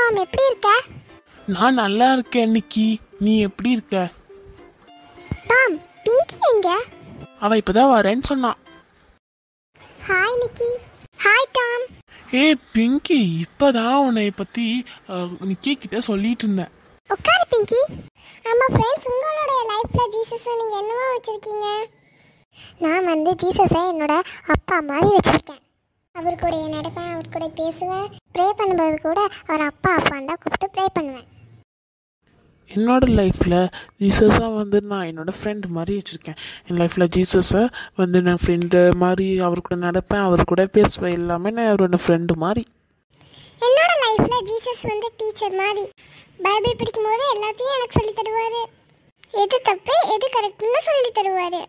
Tom எப்படி இருக்க நான் நல்லா இருக்கேன் நிக்கி நீ எப்படி இருக்க டாம் பிங்கி எங்க அவ இப்பதான் வரேன்னு சொன்னான் ஹாய் நிக்கி ஹாய் டாம் ஏய் பிங்கி இப்பதான் உன்னை பத்தி அஹ், நிக்கி கிட்ட சொல்லிட்டு இருந்தேன் உட்காரு பிங்கி ஆமா ஃப்ரெண்ட்ஸ் உங்களுடைய லைஃப்ல ஜீசஸ் நீங்க என்னவா வச்சிருக்கீங்க நான் வந்து ஜீசஸை என்னோட அப்பா மாதிரி வச்சிருக்கேன் அவர் கூட நடப்பேன் அவர் கூட பேசுவேன் ப்ரே பண்ணும்போது கூட அவர் அப்பா அப்பான்னு தான் கூப்பிட்டு ப்ரே பண்ணுவேன் என்னோட லைஃப்பில் ஜீசஸாக வந்து நான் என்னோட ஃப்ரெண்ட் மாதிரி வச்சுருக்கேன் என் லைஃப்பில் ஜீசஸை வந்து நான் ஃப்ரெண்டு மாதிரி அவர் கூட நடப்பேன் அவர் கூட பேசுவேன் எல்லாமே நான் அவரோட ஃப்ரெண்டு மாதிரி என்னோட லைஃப்ல ஜீசஸ் வந்து டீச்சர் மாதிரி பைபிள் படிக்கும்போது எல்லாத்தையும் எனக்கு சொல்லி தருவாரு எது தப்பு எது கரெக்ட்னு சொல்லி தருவாரு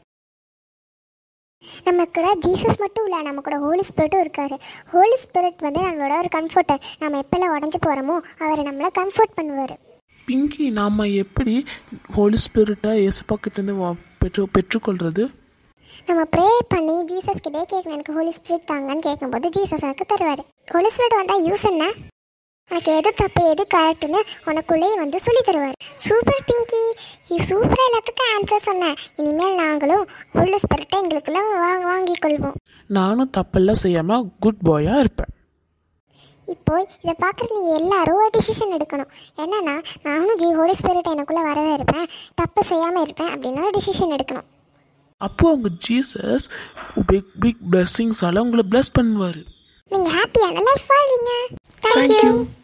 நம்ம கூட ஜீசஸ் மட்டும் இல்லை நம்ம கூட ஹோலி ஸ்பிரிட்டும் இருக்காரு ஹோலி ஸ்பிரிட் வந்து நம்மளோட ஒரு கம்ஃபர்ட்டர் நம்ம எப்பெல்லாம் உடஞ்சு போகிறோமோ அவரை நம்மளை கம்ஃபர்ட் பண்ணுவார் பிங்கி நாம் எப்படி ஹோலி ஸ்பிரிட்டாக இயேசுப்பாக்கிட்டேருந்து வா- பெற்று பெற்றுக்கொள்கிறது நம்ம ப்ரே பண்ணி ஜீசஸ் கிட்டே கேட்கணும் எனக்கு ஹோலி ஸ்பிரிட் தாங்கன்னு கேட்கும்போது ஜீசஸ் எனக்கு தருவார் ஹோலி ஸ்பிரிட் வந்தால் யூஸ் என்ன உனக்கு எது தப்பு எது கரெக்ட்னு உனக்குள்ளேயே வந்து சொல்லி தருவார் சூப்பர் பிங்கி இது சூப்பராக எல்லாத்துக்கும் ஆன்சர் சொன்னேன் இனிமேல் நாங்களும் ஹோலி ஸ்பிரிட்டை எங்களுக்குள்ள வாங்க வாங்கிக் கொள்வோம் நானும் தப்பெல்லாம் செய்யாமல் குட் பாயாக இருப்பேன் இப்போ இதை பார்க்குற நீங்கள் எல்லாரும் ஒரு டிசிஷன் எடுக்கணும் என்னன்னா நானும் ஜி ஹோலி ஸ்பிரிட் எனக்குள்ளே வரவே இருப்பேன் தப்பு செய்யாமல் இருப்பேன் அப்படின்னு ஒரு டிசிஷன் எடுக்கணும் அப்போ அவங்க ஜீசஸ் பிக் பிக் பிளெஸ்ஸிங்ஸால் உங்களை bless பண்ணுவார் நீங்கள் ஹாப்பியான லைஃப் வாழ்வீங்க Thank தேங்க்யூ you.